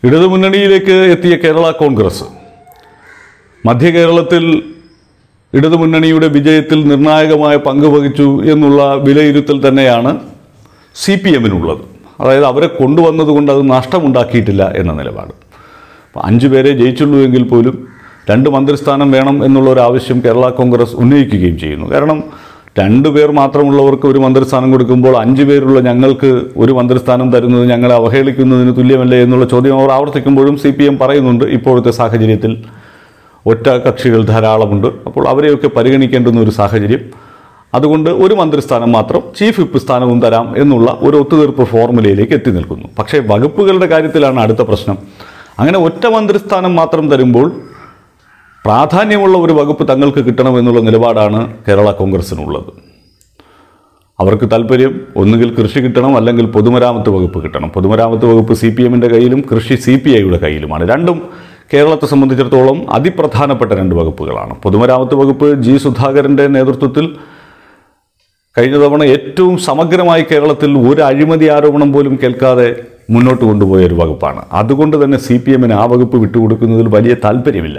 ഇടതുമുന്നണിയിലേക്ക് എത്തിയ കേരള കോൺഗ്രസ് മധ്യ കേരളത്തിൽ ഇടതുമുന്നണിയുടെ വിജയത്തിൽ നിർണായകമായ പങ്ക് വഹിച്ചു എന്നുള്ള വിലയിരുത്തൽ തന്നെയാണ് സി പി എമ്മിനുള്ളത് അതായത് അവരെ കൊണ്ടുവന്നതുകൊണ്ട് അത് നഷ്ടമുണ്ടാക്കിയിട്ടില്ല എന്ന നിലപാട് അപ്പോൾ അഞ്ച് പേരെ ജയിച്ചുള്ളൂ എങ്കിൽ പോലും രണ്ട് മന്ത്രിസ്ഥാനം വേണം എന്നുള്ള ഒരു ആവശ്യം കേരള കോൺഗ്രസ് ഉന്നയിക്കുകയും ചെയ്യുന്നു കാരണം രണ്ട് പേർ മാത്രമുള്ളവർക്ക് ഒരു മന്ത്രിസ്ഥാനം കൊടുക്കുമ്പോൾ അഞ്ച് പേരുള്ള ഞങ്ങൾക്ക് ഒരു മന്ത്രിസ്ഥാനം തരുന്നത് ഞങ്ങളെ അവഹേളിക്കുന്നതിന് തുല്യമല്ലേ എന്നുള്ള ചോദ്യം അവർ ആവർത്തിക്കുമ്പോഴും സി പി എം പറയുന്നുണ്ട് ഇപ്പോഴത്തെ സാഹചര്യത്തിൽ ഒറ്റ കക്ഷികൾ ധാരാളമുണ്ട് അപ്പോൾ അവരെയൊക്കെ പരിഗണിക്കേണ്ടുന്ന ഒരു സാഹചര്യം അതുകൊണ്ട് ഒരു മന്ത്രിസ്ഥാനം മാത്രം ചീഫ് വിപ്പ് സ്ഥാനവും തരാം എന്നുള്ള ഒരു ഒത്തുതീർപ്പ് ഫോർമുലയിലേക്ക് എത്തി നിൽക്കുന്നു പക്ഷേ വകുപ്പുകളുടെ കാര്യത്തിലാണ് അടുത്ത പ്രശ്നം അങ്ങനെ ഒറ്റ മന്ത്രിസ്ഥാനം മാത്രം തരുമ്പോൾ പ്രാധാന്യമുള്ള ഒരു വകുപ്പ് തങ്ങൾക്ക് കിട്ടണമെന്നുള്ള നിലപാടാണ് കേരള കോൺഗ്രസിനുള്ളത് അവർക്ക് താല്പര്യം ഒന്നുകിൽ കൃഷി കിട്ടണം അല്ലെങ്കിൽ പൊതുമരാമത്ത് വകുപ്പ് കിട്ടണം പൊതുമരാമത്ത് വകുപ്പ് സി പി എമ്മിൻ്റെ കയ്യിലും കൃഷി സി പി ഐയുടെ കയ്യിലുമാണ് രണ്ടും കേരളത്തെ സംബന്ധിച്ചിടത്തോളം അതിപ്രധാനപ്പെട്ട രണ്ട് വകുപ്പുകളാണ് പൊതുമരാമത്ത് വകുപ്പ് ജി സുധാകരൻ്റെ നേതൃത്വത്തിൽ കഴിഞ്ഞ തവണ ഏറ്റവും സമഗ്രമായി കേരളത്തിൽ ഒരു അഴിമതി ആരോപണം പോലും കേൾക്കാതെ മുന്നോട്ട് കൊണ്ടുപോയ ഒരു വകുപ്പാണ് അതുകൊണ്ട് തന്നെ സി പി എമ്മിന് ആ വകുപ്പ് വിട്ടുകൊടുക്കുന്നതിൽ വലിയ താല്പര്യമില്ല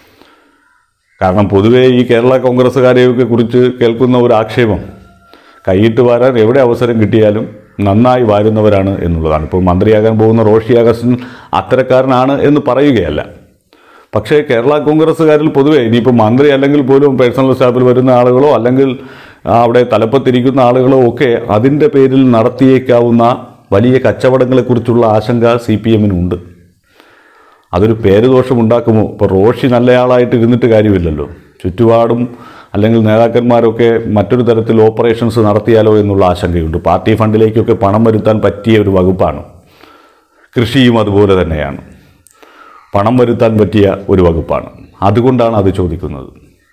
കാരണം പൊതുവേ ഈ കേരള കോൺഗ്രസ്സുകാരെയൊക്കെ കുറിച്ച് കേൾക്കുന്ന ഒരു ആക്ഷേപം കൈയിട്ട് വാരാൻ എവിടെ അവസരം കിട്ടിയാലും നന്നായി വാരുന്നവരാണ് എന്നുള്ളതാണ് ഇപ്പോൾ മന്ത്രിയാകാൻ പോകുന്ന റോഷി അഗസ്റ്റിൻ അത്തരക്കാരനാണ് എന്ന് പറയുകയല്ല പക്ഷേ കേരള കോൺഗ്രസ്സുകാരിൽ പൊതുവെ ഇനിയിപ്പോൾ മന്ത്രി അല്ലെങ്കിൽ പോലും പേഴ്സണൽ സ്റ്റാഫിൽ വരുന്ന ആളുകളോ അല്ലെങ്കിൽ ആ, അവിടെ തലപ്പത്തിരിക്കുന്ന ആളുകളോ ഒക്കെ അതിൻ്റെ പേരിൽ നടത്തിയേക്കാവുന്ന വലിയ കച്ചവടങ്ങളെക്കുറിച്ചുള്ള ആശങ്ക സി പി എമ്മിനുണ്ട് അതൊരു പേരുദോഷം ഉണ്ടാക്കുമോ ഇപ്പോൾ റോഷി നല്ലയാളായിട്ട് ഇരുന്നിട്ട് കാര്യമില്ലല്ലോ ചുറ്റുപാടും അല്ലെങ്കിൽ നേതാക്കന്മാരൊക്കെ മറ്റൊരു തരത്തിൽ ഓപ്പറേഷൻസ് നടത്തിയാലോ എന്നുള്ള ആശങ്കയുണ്ട് പാർട്ടി ഫണ്ടിലേക്കൊക്കെ പണം വരുത്താൻ പറ്റിയ ഒരു വകുപ്പാണ് കൃഷിയും അതുപോലെ തന്നെയാണ് പണം വരുത്താൻ പറ്റിയ ഒരു വകുപ്പാണ് അതുകൊണ്ടാണ് അത് ചോദിക്കുന്നത്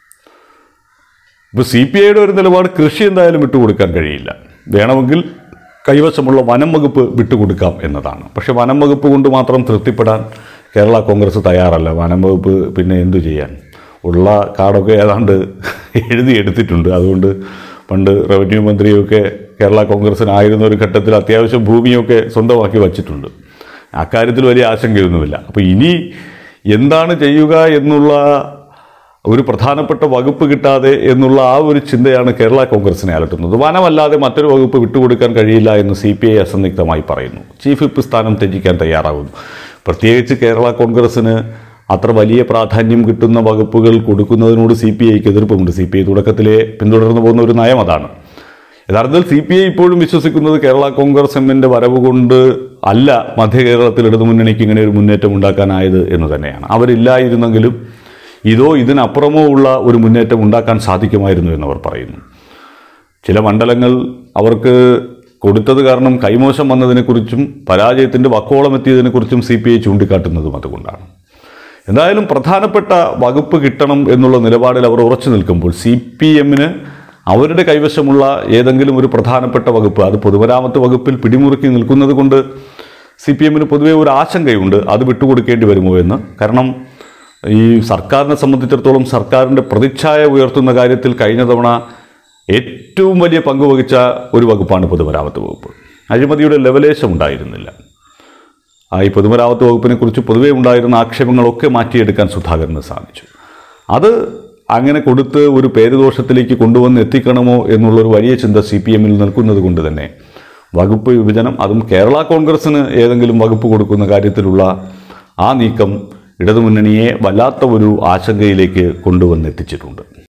ഇപ്പോൾ സി പി ഐയുടെ ഒരു നിലപാട് കൃഷി എന്തായാലും വിട്ടുകൊടുക്കാൻ കഴിയില്ല വേണമെങ്കിൽ കൈവശമുള്ള വനം വകുപ്പ് വിട്ടുകൊടുക്കാം എന്നതാണ് പക്ഷേ വനം വകുപ്പ് കൊണ്ട് മാത്രം തൃപ്തിപ്പെടാൻ കേരള കോൺഗ്രസ് തയ്യാറല്ല വനം വകുപ്പ് പിന്നെ എന്തു ചെയ്യാൻ ഉള്ള കാടൊക്കെ ഏതാണ്ട് എഴുതി എടുത്തിട്ടുണ്ട് അതുകൊണ്ട് പണ്ട് റവന്യൂ മന്ത്രിയൊക്കെ കേരള കോൺഗ്രസിനായിരുന്ന ഒരു ഘട്ടത്തിൽ അത്യാവശ്യം ഭൂമിയൊക്കെ സ്വന്തമാക്കി വച്ചിട്ടുണ്ട് അക്കാര്യത്തിൽ വലിയ ആശങ്കയൊന്നുമില്ല അപ്പോൾ ഇനി എന്താണ് ചെയ്യുക എന്നുള്ള ഒരു പ്രധാനപ്പെട്ട വകുപ്പ് കിട്ടാതെ എന്നുള്ള ആ ഒരു ചിന്തയാണ് കേരള കോൺഗ്രസിനെ അലട്ടുന്നത് വനമല്ലാതെ മറ്റൊരു വകുപ്പ് വിട്ടുകൊടുക്കാൻ കഴിയില്ല എന്ന് സി പി ഐ അസന്നിഗ്ധമായി പറയുന്നു ചീഫ് വിപ്പ് സ്ഥാനം ത്യജിക്കാൻ തയ്യാറാകുന്നു പ്രത്യേകിച്ച് കേരള കോൺഗ്രസിന് അത്ര വലിയ പ്രാധാന്യം കിട്ടുന്ന വകുപ്പുകൾ കൊടുക്കുന്നതിനോട് സി പി ഐക്ക് എതിർപ്പുമുണ്ട് സി പി ഐ തുടക്കത്തിലെ പിന്തുടർന്നു പോകുന്ന ഒരു നയം അതാണ് യഥാർത്ഥത്തിൽ സി പി ഐ ഇപ്പോഴും വിശ്വസിക്കുന്നത് കേരള കോൺഗ്രസ് എമ്മിൻ്റെ വരവ് കൊണ്ട് അല്ല മധ്യ കേരളത്തിൽ ഇടതുമുന്നണിക്ക് ഇങ്ങനെ ഒരു മുന്നേറ്റം ഉണ്ടാക്കാനായത് എന്ന് തന്നെയാണ് അവരില്ലായിരുന്നെങ്കിലും ഇതോ ഇതിനപ്പുറമോ ഉള്ള ഒരു മുന്നേറ്റം ഉണ്ടാക്കാൻ സാധിക്കുമായിരുന്നു എന്നവർ പറയുന്നു ചില മണ്ഡലങ്ങൾ അവർക്ക് കൊടുത്തത് കാരണം കൈമോശം വന്നതിനെക്കുറിച്ചും പരാജയത്തിൻ്റെ വക്കോളം എത്തിയതിനെക്കുറിച്ചും സി പി ഐ ചൂണ്ടിക്കാട്ടുന്നതും അതുകൊണ്ടാണ് എന്തായാലും പ്രധാനപ്പെട്ട വകുപ്പ് കിട്ടണം എന്നുള്ള നിലപാടിൽ അവർ ഉറച്ചു നിൽക്കുമ്പോൾ സി പി എമ്മിന് അവരുടെ കൈവശമുള്ള ഏതെങ്കിലും ഒരു പ്രധാനപ്പെട്ട വകുപ്പ് അത് പൊതുമരാമത്ത് വകുപ്പിൽ പിടിമുറുക്കി നിൽക്കുന്നത് കൊണ്ട് സി പി എമ്മിന് പൊതുവേ ഒരു ആശങ്കയുണ്ട് അത് വിട്ടുകൊടുക്കേണ്ടി വരുമോ എന്ന് കാരണം ഈ സർക്കാരിനെ സംബന്ധിച്ചിടത്തോളം സർക്കാരിൻ്റെ പ്രതിച്ഛായ ഉയർത്തുന്ന കാര്യത്തിൽ കഴിഞ്ഞ തവണ ഏറ്റവും വലിയ പങ്ക് വഹിച്ച ഒരു വകുപ്പാണ് പൊതുമരാമത്ത് വകുപ്പ് അഴിമതിയുടെ ലെവലേശം ഉണ്ടായിരുന്നില്ല ആ ഈ പൊതുമരാമത്ത് വകുപ്പിനെ കുറിച്ച് പൊതുവേ ഉണ്ടായിരുന്ന ആക്ഷേപങ്ങളൊക്കെ മാറ്റിയെടുക്കാൻ സുധാകരന് സാധിച്ചു അത് അങ്ങനെ കൊടുത്ത് ഒരു പേരുദോഷത്തിലേക്ക് കൊണ്ടുവന്ന് എത്തിക്കണമോ എന്നുള്ളൊരു വലിയ ചിന്ത സി പി എമ്മിൽ നിൽക്കുന്നത് കൊണ്ട് തന്നെ വകുപ്പ് വിഭജനം അതും കേരള കോൺഗ്രസ്സിന് ഏതെങ്കിലും വകുപ്പ് കൊടുക്കുന്ന കാര്യത്തിലുള്ള ആ നീക്കം ഇടതുമുന്നണിയെ വല്ലാത്ത ഒരു ആശങ്കയിലേക്ക് കൊണ്ടുവന്നെത്തിച്ചിട്ടുണ്ട്